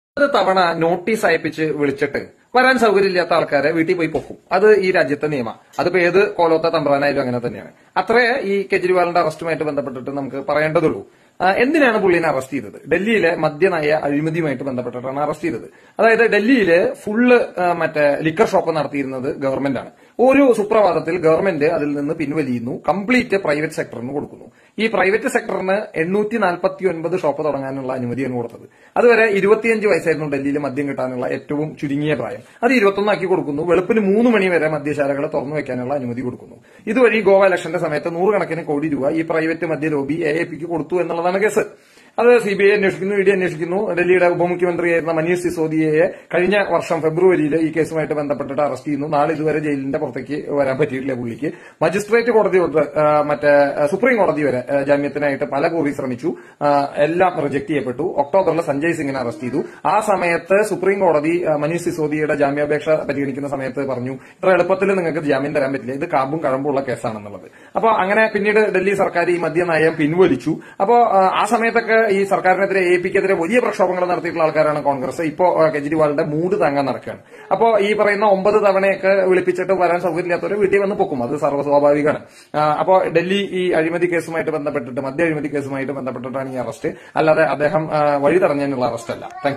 ഒരു തവണ നോട്ടീസ് അയപ്പിച്ച് വിളിച്ചിട്ട് വരാൻ സൗകര്യമില്ലാത്ത ആൾക്കാരെ വീട്ടിൽ പോയി പൊക്കും അത് ഈ രാജ്യത്തെ നിയമം അതിപ്പോ ഏത് കോലോത്ത തമ്പ്രാനായാലും അങ്ങനെ തന്നെയാണ് അത്രേ ഈ കെജ്രിവാളിന്റെ അറസ്റ്റുമായിട്ട് ബന്ധപ്പെട്ടിട്ട് നമുക്ക് പറയേണ്ടതുള്ളൂ ആ, എന്തിനാണ് പുള്ളിനെ അറസ്റ്റ് ചെയ്തത് ഡൽഹിയിലെ മദ്യനയ അഴിമതിയുമായിട്ട് ബന്ധപ്പെട്ടിട്ടാണ് അറസ്റ്റ് ചെയ്തത് അതായത് ഡൽഹിയില് ഫുള്ള് ആ, മറ്റേ ലിക്കർ ഷോപ്പ് നടത്തിയിരുന്നത് ഗവൺമെന്റാണ് ഒരു സുപ്രഭാതത്തിൽ ഗവൺമെന്റ് അതിൽ നിന്ന് പിൻവലിയുന്നു കംപ്ലീറ്റ് പ്രൈവറ്റ് സെക്ടറിന് കൊടുക്കുന്നു ഈ പ്രൈവറ്റ് സെക്ടറിന് എണ്ണൂറ്റി നാൽപ്പത്തി ഒൻപത് ഷോപ്പ് തുടങ്ങാനുള്ള അനുമതിയാണ് കൊടുത്തത് അതുവരെ ഇരുപത്തിയഞ്ച് വയസ്സായിരുന്നു ഡൽഹിയിൽ മദ്യം കിട്ടാനുള്ള ഏറ്റവും ചുരുങ്ങിയ പ്രായം അത് ഇരുപത്തൊന്നാക്കി കൊടുക്കുന്നു വെളുപ്പിന് മൂന്ന് മണി വരെ മദ്യശാലകളെ തുറന്നു വെക്കാനുള്ള അനുമതി കൊടുക്കുന്നു ഇതുവഴി ഗോവ ഇലക്ഷന്റെ സമയത്ത് നൂറുകണക്കിന് കോടി രൂപ ഈ പ്രൈവറ്റ് മദ്യ ലോബി എ എ പിക്ക് കൊടുത്തു എന്നുള്ളതാണ് കേസ് അത് സി ബി ഐ അന്വേഷിക്കുന്നു ഇ ഡി അന്വേഷിക്കുന്നു ഡൽഹിയുടെ ഉപമുഖ്യമന്ത്രിയായിരുന്ന മനീഷ് സിസോദിയയെ കഴിഞ്ഞ വർഷം ഫെബ്രുവരിയിൽ ഈ കേസുമായിട്ട് ബന്ധപ്പെട്ടിട്ട് അറസ്റ്റ് ചെയ്യുന്നു നാളെ ഇതുവരെ ജയിലിന്റെ പുറത്തേക്ക് വരാൻ പറ്റിയിട്ടില്ല പുള്ളിക്ക് മജിസ്ട്രേറ്റ് കോടതി തൊട്ട് ആ, മറ്റേ ആ, സുപ്രീം കോടതി വരെ ആ, ജാമ്യത്തിനായിട്ട് പല കൂറി ശ്രമിച്ചു ആ, എല്ലാം റിജക്ട് ചെയ്യപ്പെട്ടു ഒക്ടോബറിൽ സഞ്ജയ് സിംഗിനെ അറസ്റ്റ് ചെയ്തു ആ സമയത്ത് സുപ്രീം കോടതി ആ, മനീഷ് സിസോദിയുടെ ജാമ്യാപേക്ഷ പരിഗണിക്കുന്ന സമയത്ത് പറഞ്ഞു ഇത്ര എളുപ്പത്തിൽ നിങ്ങൾക്ക് ജാമ്യം തരാൻ പറ്റില്ല ഇത് കാമ്പും കഴമ്പുള്ള കേസാണെന്നുള്ളത് അപ്പോൾ അങ്ങനെ പിന്നീട് ഡൽഹി സർക്കാർ ഈ മദ്യനയം പിൻവലിച്ചു അപ്പോൾ ആ സമയത്തൊക്കെ ഈ സർക്കാരിനെതിരെ എ പിക്കെതിരെ വലിയ പ്രക്ഷോഭങ്ങൾ നടത്തിയിട്ടുള്ള ആൾക്കാരാണ് കോൺഗ്രസ് ഇപ്പോ ആ, കെജ്രിവാളിന്റെ മൂഡ് താങ്ങാൻ നടക്കുകയാണ് അപ്പോ ഈ പറയുന്ന ഒമ്പത് തവണയൊക്കെ വിളിപ്പിച്ചിട്ട് വരാൻ സൗകര്യമില്ലാത്തവരെ വീട്ടിൽ വന്ന് പൊക്കും അത് സർവ്വ സ്വാഭാവികമാണ് ആ, അപ്പോ ഡൽഹി ഈ അഴിമതി കേസുമായിട്ട് ബന്ധപ്പെട്ടിട്ട് മദ്യ അഴിമതി കേസുമായിട്ട് ബന്ധപ്പെട്ടിട്ടാണ് ഈ അറസ്റ്റ് അല്ലാതെ അദ്ദേഹം ആ, വഴി തടഞ്ഞതിനുള്ള അറസ്റ്റ് അല്ല താങ്ക്